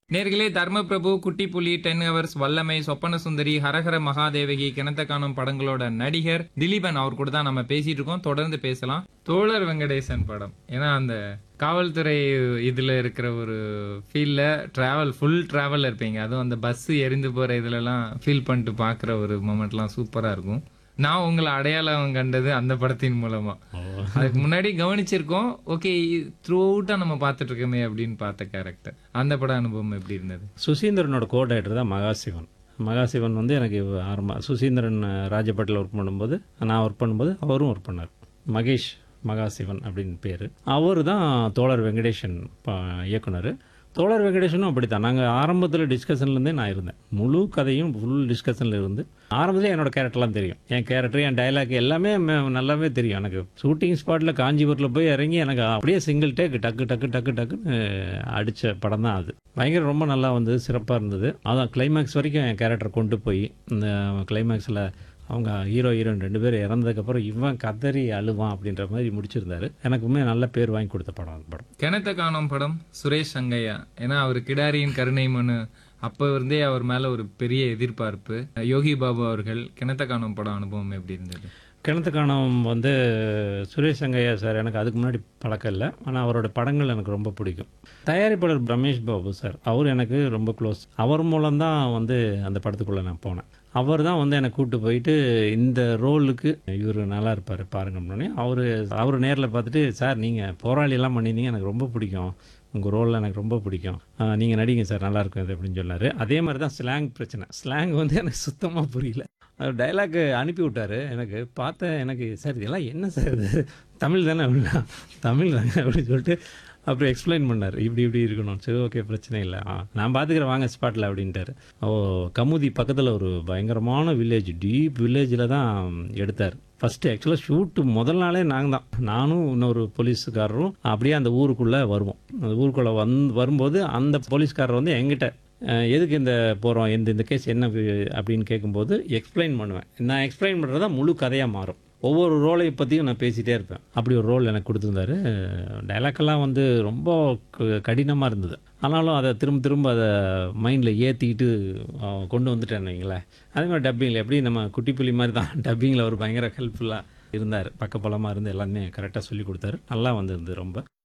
நேர்களே தர்மபிரபு குட்டி புலி டென் ஹவர்ஸ் வல்லமை சொப்பன சுந்தரி ஹரஹர மகாதேவகி கிணத்த காணும் படங்களோட நடிகர் திலீபன் அவர் கூட தான் நம்ம பேசிட்டு இருக்கோம் தொடர்ந்து பேசலாம் தோழர் வெங்கடேசன் படம் ஏன்னா அந்த காவல்துறை இதுல இருக்கிற ஒரு ஃபீல்ல டிராவல் ஃபுல் டிராவல் இருப்பீங்க அதுவும் அந்த பஸ் எரிந்து போற இதுலலாம் ஃபீல் பண்ணிட்டு பார்க்குற ஒரு மொமெண்ட்லாம் சூப்பரா இருக்கும் நான் உங்களை அடையாளம் கண்டது அந்த படத்தின் மூலமா அதுக்கு முன்னாடி கவனிச்சிருக்கோம் ஓகே த்ரூ அவுட்டா நம்ம பார்த்துட்டு இருக்கோமே அப்படின்னு பார்த்த கேரக்டர் அந்த பட அனுபவம் எப்படி இருந்தது சுசீந்திரனோட கோ டைரக்டர் தான் மகாசிவன் மகாசிவன் வந்து எனக்கு ஆரம்ப சுசீந்திரன் ராஜபாட்டில் ஒர்க் பண்ணும்போது நான் ஒர்க் பண்ணும்போது அவரும் ஒர்க் பண்ணார் மகேஷ் மகாசிவன் அப்படின்னு பேர் அவர் தான் தோழர் வெங்கடேஷன் ப- இயக்குனர் தோழர் வெங்கடேஷனும் அப்படி தான் நாங்கள் ஆரம்பத்தில் டிஸ்கஷன்லேருந்தே நான் இருந்தேன் முழு கதையும் ஃபுல் டிஸ்கஷனில் இருந்து ஆரம்பத்தில் என்னோட கேரக்டர்லாம் தெரியும் என் கேரக்டர் என் டைலாக் எல்லாமே ம- நல்லாவே தெரியும் எனக்கு ஷூட்டிங் ஸ்பாட்டில் காஞ்சிபுரத்தில் போய் இறங்கி எனக்கு அப்படியே சிங்கிள் டேக் டக்கு டக்கு டக்கு டக்குன்னு அடித்த படம் தான் அது பயங்கர ரொம்ப நல்லா வந்து சிறப்பாக இருந்தது அதான் கிளைமேக்ஸ் வரைக்கும் என் கேரக்டர் கொண்டு போய் இந்த கிளைமேக்ஸில் அவங்க ஹீரோ ஹீரோயின் ரெண்டு பேரும் இறந்ததுக்கப்புறம் இவன் கதறி அழுவான் அப்படின்ற மாதிரி முடிச்சிருந்தாரு எனக்குமே நல்ல பேர் வாங்கி கொடுத்த படம் அந்த படம் கிணத்த காணும் படம் சுரேஷ் சங்கையா ஏன்னா அவர் கிடாரியின் கருணை மனு அப்போ இருந்தே அவர் மேல ஒரு பெரிய எதிர்பார்ப்பு யோகி பாபு அவர்கள் கிணத்த காணும் படம் அனுபவம் எப்படி இருந்தது கிணத்துக்கானம் வந்து சுரேஷ் சங்கையா சார் எனக்கு அதுக்கு முன்னாடி பழக்கம் இல்லை ஆனால் அவரோட படங்கள் எனக்கு ரொம்ப பிடிக்கும் தயாரிப்பாளர் ரமேஷ் பாபு சார் அவர் எனக்கு ரொம்ப க்ளோஸ் அவர் மூலம்தான் வந்து அந்த படத்துக்குள்ளே நான் போனேன் அவர் தான் வந்து என்னை கூப்பிட்டு போயிட்டு இந்த ரோலுக்கு இவர் நல்லா இருப்பார் பாருங்க அப்படின்னே அவர் அவர் நேரில் பார்த்துட்டு சார் நீங்கள் போராளியெல்லாம் பண்ணியிருந்தீங்க எனக்கு ரொம்ப பிடிக்கும் உங்கள் ரோலில் எனக்கு ரொம்ப பிடிக்கும் நீங்கள் நடிங்க சார் நல்லா இருக்கும் இது அப்படின்னு சொன்னார் அதே மாதிரி தான் ஸ்லாங் பிரச்சனை ஸ்லாங் வந்து எனக்கு சுத்தமாக புரியல அவர் டைலாக் அனுப்பி விட்டாரு எனக்கு பார்த்தேன் எனக்கு சார் இதெல்லாம் என்ன சார் இது தமிழ் தானே அப்படின்னா தமிழ் தானே அப்படின்னு சொல்லிட்டு அப்புறம் எக்ஸ்பிளைன் பண்ணார் இப்படி இப்படி இருக்கணும் சரி ஓகே பிரச்சனை இல்லை ஆ நான் பார்த்துக்கிறேன் வாங்க ஸ்பாட்டில் அப்படின்ட்டாரு ஓ கமுதி பக்கத்தில் ஒரு பயங்கரமான வில்லேஜ் டீப் வில்லேஜில் தான் எடுத்தார் ஃபஸ்ட்டு ஆக்சுவலாக ஷூட்டு முதல் நாளே நாங்கள் தான் நானும் இன்னொரு போலீஸுக்காரரும் அப்படியே அந்த ஊருக்குள்ளே வருவோம் அந்த ஊருக்குள்ளே வந் வரும்போது அந்த போலீஸ்காரர் வந்து எங்கிட்ட அஹ், எதுக்கு இந்த போகிறோம் இந்த இந்த கேஸ் என்ன வி- அப்படின்னு கேட்கும்போது எக்ஸ்பிளைன் பண்ணுவேன் நான் எக்ஸ்பிளைன் பண்ணுறது தான் முழு கதையாக மாறும் ஒவ்வொரு ரோலை பற்றியும் நான் பேசிகிட்டே இருப்பேன் அப்படி ஒரு ரோல் எனக்கு கொடுத்துருந்தாரு டைலாக்கெல்லாம் வந்து ரொம்ப கடினமாக இருந்தது ஆனாலும் அதை திரும்ப திரும்ப அதை மைண்டில் ஏற்றிக்கிட்டு கொண்டு வந்துட்டேன் வைங்களேன் அதே மாதிரி டப்பிங்கில் எப்படி நம்ம குட்டி புலி மாதிரி தான் டப்பிங்கில் ஒரு பயங்கர ஹெல்ப்ஃபுல்லாக இருந்தார் பக்கபலமாக இருந்து எல்லாமே கரெக்டாக சொல்லி கொடுத்தாரு நல்லா வந்திருந்து ரொம்ப